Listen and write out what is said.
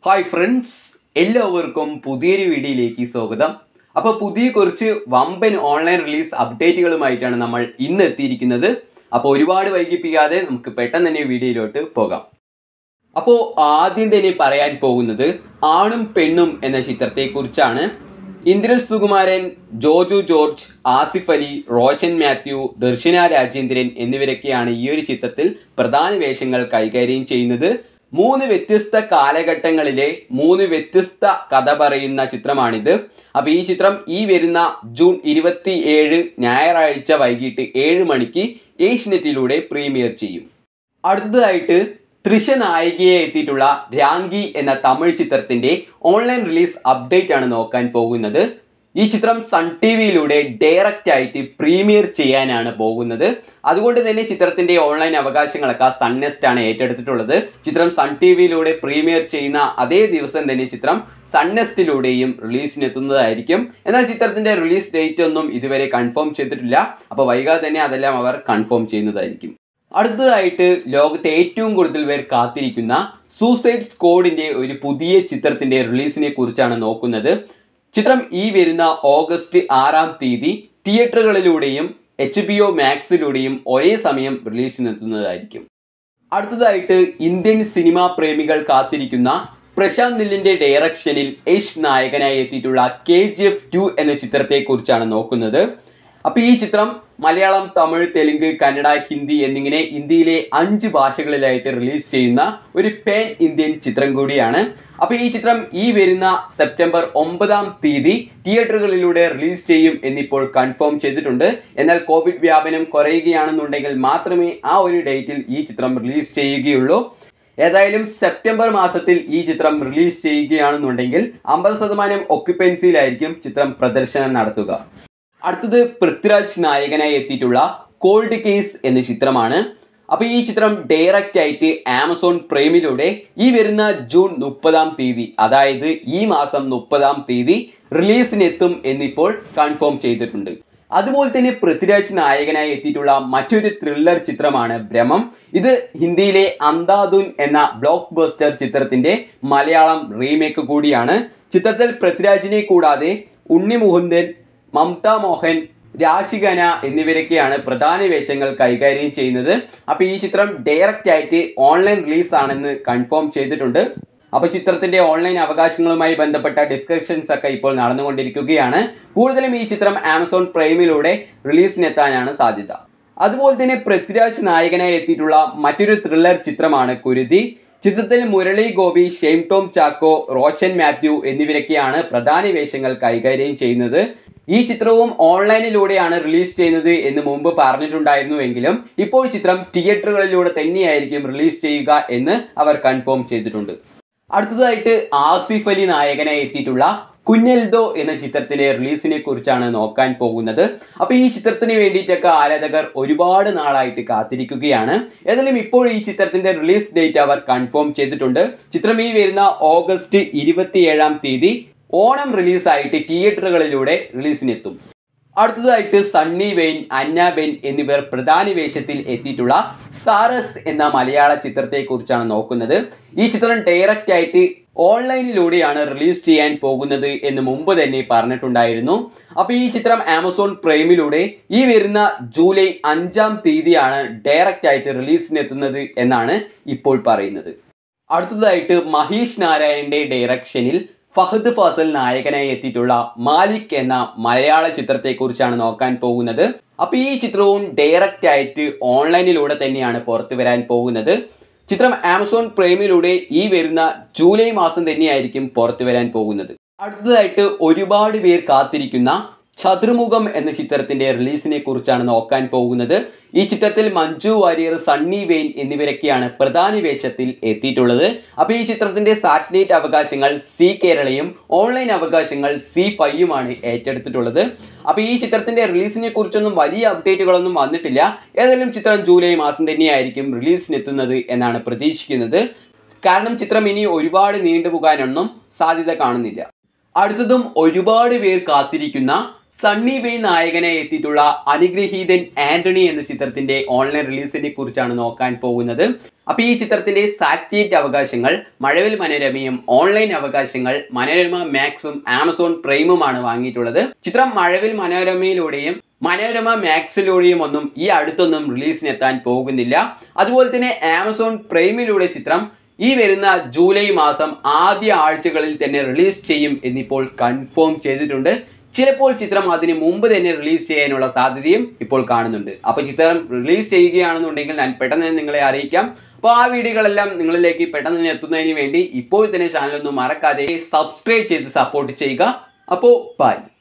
hi friends എല്ലാവർക്കും പുതിയൊരു വീഡിയോയിലേക്ക് സ്വാഗതം അപ്പോൾ പുതിയ കുറച്ച് വമ്പൻ ഓൺലൈൻ റിലീസ് അപ്ഡേറ്റുകളുമായിട്ടാണ് നമ്മൾ ഇന്ന് എത്തിയിരിക്കുന്നത് അപ്പോൾ ഒരുപാട് വൈകിപ്പിക്കാതെ നമുക്ക് പെട്ടെന്ന് തന്നെ വീഡിയോയിലോട്ട് പോകാം അപ്പോൾ ആദ്യം തന്നെ പറയാൻ പോകുന്നത് ആണും പെണ്ണും എന്ന ചിത്രത്തെക്കുറിച്ചാണ് ഇന്ദ്രൻ സുകുമാരൻ ജോജു ജോർജ് ആസിഫ് അലി റോഷൻ മാത്യു ദർശന രാജേന്ദ്രൻ എന്നിവരൊക്കെയാണ് ഈ ഒരു ചിത്രത്തിൽ പ്രധാന വേഷങ്ങൾ കൈകാര്യം ചെയ്യുന്നത് മൂന്ന് വ്യത്യസ്ത കാലഘട്ടങ്ങളിലെ മൂന്ന് വ്യത്യസ്ത കഥ പറയുന്ന ചിത്രമാണിത് അപ്പോൾ ഈ ചിത്രം ഈ വരുന്ന ജൂൺ ഇരുപത്തി ഏഴ് ഞായറാഴ്ച വൈകിട്ട് ഏഴ് മണിക്ക് ഏഷ്യനെറ്റിലൂടെ പ്രീമിയർ ചെയ്യും അടുത്തതായിട്ട് തൃശ നായികയെ എത്തിയിട്ടുള്ള രാങ്കി എന്ന തമിഴ് ചിത്രത്തിന്റെ ഓൺലൈൻ റിലീസ് അപ്ഡേറ്റ് ആണ് നോക്കാൻ പോകുന്നത് ഈ ചിത്രം സൺ ടി വിയിലൂടെ ഡയറക്റ്റ് ആയിട്ട് പ്രീമിയർ ചെയ്യാനാണ് പോകുന്നത് അതുകൊണ്ട് തന്നെ ചിത്രത്തിന്റെ ഓൺലൈൻ അവകാശങ്ങളൊക്കെ സൺനെസ്റ്റ് ആണ് ഏറ്റെടുത്തിട്ടുള്ളത് ചിത്രം സൺ ടി വിയിലൂടെ പ്രീമിയർ ചെയ്യുന്ന അതേ ദിവസം തന്നെ ചിത്രം സൺനെസ്റ്റിലൂടെയും റിലീസിനെത്തുന്നതായിരിക്കും എന്നാൽ ചിത്രത്തിന്റെ റിലീസ് ഡേറ്റ് ഒന്നും ഇതുവരെ കൺഫേം ചെയ്തിട്ടില്ല അപ്പോൾ വൈകാതെ തന്നെ അതെല്ലാം അവർ കൺഫേം ചെയ്യുന്നതായിരിക്കും അടുത്തതായിട്ട് ലോകത്തെ ഏറ്റവും കൂടുതൽ പേർ കാത്തിരിക്കുന്ന സൂസൈഡ് സ്ക്വാഡിന്റെ ഒരു പുതിയ ചിത്രത്തിന്റെ റിലീസിനെ കുറിച്ചാണ് നോക്കുന്നത് ചിത്രം ഈ വരുന്ന ഓഗസ്റ്റ് ആറാം തീയതി തിയേറ്ററുകളിലൂടെയും എച്ച് ബി ഒ മാക്സിലൂടെയും ഒരേ സമയം റിലീസിനെത്തുന്നതായിരിക്കും അടുത്തതായിട്ട് ഇന്ത്യൻ സിനിമാ പ്രേമികൾ കാത്തിരിക്കുന്ന പ്രശാന്ത് നില്ലിന്റെ ഡയറക്ഷനിൽ യശ് നായകനായി എത്തിയിട്ടുള്ള കെ ജി എഫ് ടു എന്ന ചിത്രത്തെക്കുറിച്ചാണ് നോക്കുന്നത് അപ്പോൾ ഈ ചിത്രം മലയാളം തമിഴ് തെലുങ്ക് കന്നഡ ഹിന്ദി എന്നിങ്ങനെ ഇന്ത്യയിലെ അഞ്ച് ഭാഷകളിലായിട്ട് റിലീസ് ചെയ്യുന്ന ഒരു പാൻ ഇന്ത്യൻ ചിത്രം കൂടിയാണ് അപ്പോൾ ഈ ചിത്രം ഈ വരുന്ന സെപ്റ്റംബർ ഒമ്പതാം തീയതി തിയേറ്ററുകളിലൂടെ റിലീസ് ചെയ്യും എന്നിപ്പോൾ കൺഫേം ചെയ്തിട്ടുണ്ട് എന്നാൽ കോവിഡ് വ്യാപനം കുറയുകയാണെന്നുണ്ടെങ്കിൽ മാത്രമേ ആ ഒരു ഡേറ്റിൽ ഈ ചിത്രം റിലീസ് ചെയ്യുകയുള്ളൂ ഏതായാലും സെപ്റ്റംബർ മാസത്തിൽ ഈ ചിത്രം റിലീസ് ചെയ്യുകയാണെന്നുണ്ടെങ്കിൽ അമ്പത് ശതമാനം ഒക്യുപ്പൻസിയിലായിരിക്കും ചിത്രം പ്രദർശനം നടത്തുക അടുത്തത് പൃഥ്വിരാജ് നായകനായി എത്തിയിട്ടുള്ള കോൾഡ് കേസ് എന്ന ചിത്രമാണ് അപ്പോൾ ഈ ചിത്രം ഡയറക്റ്റ് ആയിട്ട് ആമസോൺ പ്രൈമിലൂടെ ഈ വരുന്ന ജൂൺ മുപ്പതാം തീയതി അതായത് ഈ മാസം മുപ്പതാം തീയതി റിലീസിനെത്തും എന്നിപ്പോൾ കൺഫേം ചെയ്തിട്ടുണ്ട് അതുപോലെ തന്നെ പൃഥ്വിരാജ് നായകനായി എത്തിയിട്ടുള്ള മറ്റൊരു ത്രില്ലർ ചിത്രമാണ് ഭ്രമം ഇത് ഹിന്ദിയിലെ അന്താദുൻ എന്ന ബ്ലോക്ക് ബസ്റ്റർ ചിത്രത്തിന്റെ മലയാളം റീമേക്ക് കൂടിയാണ് ചിത്രത്തിൽ പൃഥ്വിരാജിനെ കൂടാതെ ഉണ്ണി മുകുന്ദൻ മമത മോഹൻ രാശികന എന്നിവരൊക്കെയാണ് പ്രധാന വേഷങ്ങൾ കൈകാര്യം ചെയ്യുന്നത് അപ്പോൾ ഈ ചിത്രം ഡയറക്റ്റ് ആയിട്ട് ഓൺലൈൻ റിലീസ് ആണെന്ന് കൺഫേം ചെയ്തിട്ടുണ്ട് അപ്പോൾ ചിത്രത്തിന്റെ ഓൺലൈൻ അവകാശങ്ങളുമായി ബന്ധപ്പെട്ട ഡിസ്കഷൻസ് ഒക്കെ ഇപ്പോൾ നടന്നുകൊണ്ടിരിക്കുകയാണ് കൂടുതലും ഈ ചിത്രം ആമസോൺ പ്രൈമിലൂടെ റിലീസിനെത്താനാണ് സാധ്യത അതുപോലെ തന്നെ പൃഥ്വിരാജ് നായകനായി എത്തിയിട്ടുള്ള മറ്റൊരു ത്രില്ലർ ചിത്രമാണ് കുരുതി ചിത്രത്തിൽ മുരളി ഗോപി ഷെയ്ം ടോം ചാക്കോ റോഷൻ മാത്യു എന്നിവരൊക്കെയാണ് പ്രധാന വേഷങ്ങൾ കൈകാര്യം ചെയ്യുന്നത് ഈ ചിത്രവും ഓൺലൈനിലൂടെയാണ് റിലീസ് ചെയ്യുന്നത് എന്ന് മുമ്പ് പറഞ്ഞിട്ടുണ്ടായിരുന്നുവെങ്കിലും ഇപ്പോൾ ചിത്രം തിയേറ്ററുകളിലൂടെ തന്നെയായിരിക്കും റിലീസ് ചെയ്യുക എന്ന് അവർ കൺഫേം ചെയ്തിട്ടുണ്ട് അടുത്തതായിട്ട് ആസിഫ് അലി നായകനായി എത്തിയിട്ടുള്ള കുഞ്ഞൽദോ എന്ന ചിത്രത്തിന്റെ റിലീസിനെ കുറിച്ചാണ് നോക്കാൻ പോകുന്നത് അപ്പോൾ ഈ ചിത്രത്തിന് വേണ്ടിയിട്ടൊക്കെ ആരാധകർ ഒരുപാട് നാളായിട്ട് കാത്തിരിക്കുകയാണ് ഏതായാലും ഇപ്പോൾ ഈ ചിത്രത്തിന്റെ റിലീസ് ഡേറ്റ് അവർ കൺഫേം ചെയ്തിട്ടുണ്ട് ചിത്രം ഈ വരുന്ന ഓഗസ്റ്റ് ഇരുപത്തിയേഴാം തീയതി ഓണം റിലീസായിട്ട് തിയേറ്ററുകളിലൂടെ റിലീസിനെത്തും അടുത്തതായിട്ട് സണ്ണി വെയിൻ അന്ന ബെൻ എന്നിവർ പ്രധാന വേഷത്തിൽ എത്തിയിട്ടുള്ള സാറസ് എന്ന മലയാള ചിത്രത്തെക്കുറിച്ചാണ് നോക്കുന്നത് ഈ ചിത്രം ഡയറക്റ്റ് ആയിട്ട് ഓൺലൈനിലൂടെയാണ് റിലീസ് ചെയ്യാൻ പോകുന്നത് എന്ന് മുമ്പ് തന്നെ പറഞ്ഞിട്ടുണ്ടായിരുന്നു അപ്പോൾ ഈ ചിത്രം ആമസോൺ പ്രൈമിലൂടെ ഈ വരുന്ന ജൂലൈ അഞ്ചാം തീയതിയാണ് ഡയറക്റ്റ് ആയിട്ട് റിലീസിനെത്തുന്നത് എന്നാണ് ഇപ്പോൾ പറയുന്നത് അടുത്തതായിട്ട് മഹേഷ് നാരായണന്റെ ഡയറക്ഷനിൽ ഫഹദ് ഫാസൽ നായകനായി എത്തിയിട്ടുള്ള മാലിക് എന്ന മലയാള ചിത്രത്തെക്കുറിച്ചാണ് നോക്കാൻ പോകുന്നത് അപ്പോൾ ഈ ചിത്രവും ഡയറക്റ്റ് ആയിട്ട് ഓൺലൈനിലൂടെ തന്നെയാണ് പുറത്തു വരാൻ പോകുന്നത് ചിത്രം ആമസോൺ പ്രൈമിലൂടെ ഈ വരുന്ന ജൂലൈ മാസം തന്നെയായിരിക്കും പുറത്തു വരാൻ പോകുന്നത് അടുത്തതായിട്ട് ഒരുപാട് പേർ കാത്തിരിക്കുന്ന ചതുർമുഖം എന്ന ചിത്രത്തിന്റെ റിലീസിനെ കുറിച്ചാണ് നോക്കാൻ പോകുന്നത് ഈ ചിത്രത്തിൽ മഞ്ജു വാര്യർ സണ്ണി വെയിൻ എന്നിവരൊക്കെയാണ് പ്രധാന വേഷത്തിൽ എത്തിയിട്ടുള്ളത് അപ്പോൾ ഈ ചിത്രത്തിന്റെ സാറ്റലൈറ്റ് അവകാശങ്ങൾ സി കേരളയും ഓൺലൈൻ അവകാശങ്ങൾ സി ഫൈയുമാണ് ഏറ്റെടുത്തിട്ടുള്ളത് അപ്പോൾ ഈ ചിത്രത്തിന്റെ റിലീസിനെ കുറിച്ചൊന്നും വലിയ അപ്ഡേറ്റുകളൊന്നും വന്നിട്ടില്ല ഏതായാലും ചിത്രം ജൂലൈ മാസം തന്നെയായിരിക്കും റിലീസിനെത്തുന്നത് എന്നാണ് പ്രതീക്ഷിക്കുന്നത് കാരണം ചിത്രം ഇനി ഒരുപാട് നീണ്ടുപോകാനൊന്നും സാധ്യത കാണുന്നില്ല അടുത്തതും ഒരുപാട് പേർ കാത്തിരിക്കുന്ന സണ്ണി വെയ് നായകനെ എത്തിയിട്ടുള്ള അനുഗ്രഹീതൻ ആന്റണി എന്ന ചിത്രത്തിന്റെ ഓൺലൈൻ റിലീസിനെ കുറിച്ചാണ് നോക്കാൻ പോകുന്നത് അപ്പൊ ഈ ചിത്രത്തിന്റെ സാറ്റലൈറ്റ് അവകാശങ്ങൾ മഴവിൽ മനോരമയും ഓൺലൈൻ അവകാശങ്ങൾ മനോരമ മാക്സും ആമസോൺ പ്രൈമുമാണ് വാങ്ങിയിട്ടുള്ളത് ചിത്രം മഴവിൽ മനോരമയിലൂടെയും മനോരമ മാക്സിലൂടെയും ഒന്നും ഈ അടുത്തൊന്നും റിലീസിനെത്താൻ പോകുന്നില്ല അതുപോലെ തന്നെ ആമസോൺ പ്രൈമിലൂടെ ചിത്രം ഈ വരുന്ന ജൂലൈ മാസം ആദ്യ ആഴ്ചകളിൽ തന്നെ റിലീസ് ചെയ്യും എന്നിപ്പോൾ കൺഫേം ചെയ്തിട്ടുണ്ട് ചിലപ്പോൾ ചിത്രം അതിന് മുമ്പ് തന്നെ റിലീസ് ചെയ്യാനുള്ള സാധ്യതയും ഇപ്പോൾ കാണുന്നുണ്ട് അപ്പോൾ ചിത്രം റിലീസ് ചെയ്യുകയാണെന്നുണ്ടെങ്കിൽ ഞാൻ പെട്ടെന്ന് തന്നെ നിങ്ങളെ അറിയിക്കാം അപ്പോൾ ആ വീഡിയോകളെല്ലാം നിങ്ങളിലേക്ക് പെട്ടെന്ന് തന്നെ എത്തുന്നതിന് വേണ്ടി ഇപ്പോൾ തന്നെ ചാനൽ ഒന്നും മറക്കാതെ സബ്സ്ക്രൈബ് ചെയ്ത് സപ്പോർട്ട് ചെയ്യുക അപ്പോൾ ബൈ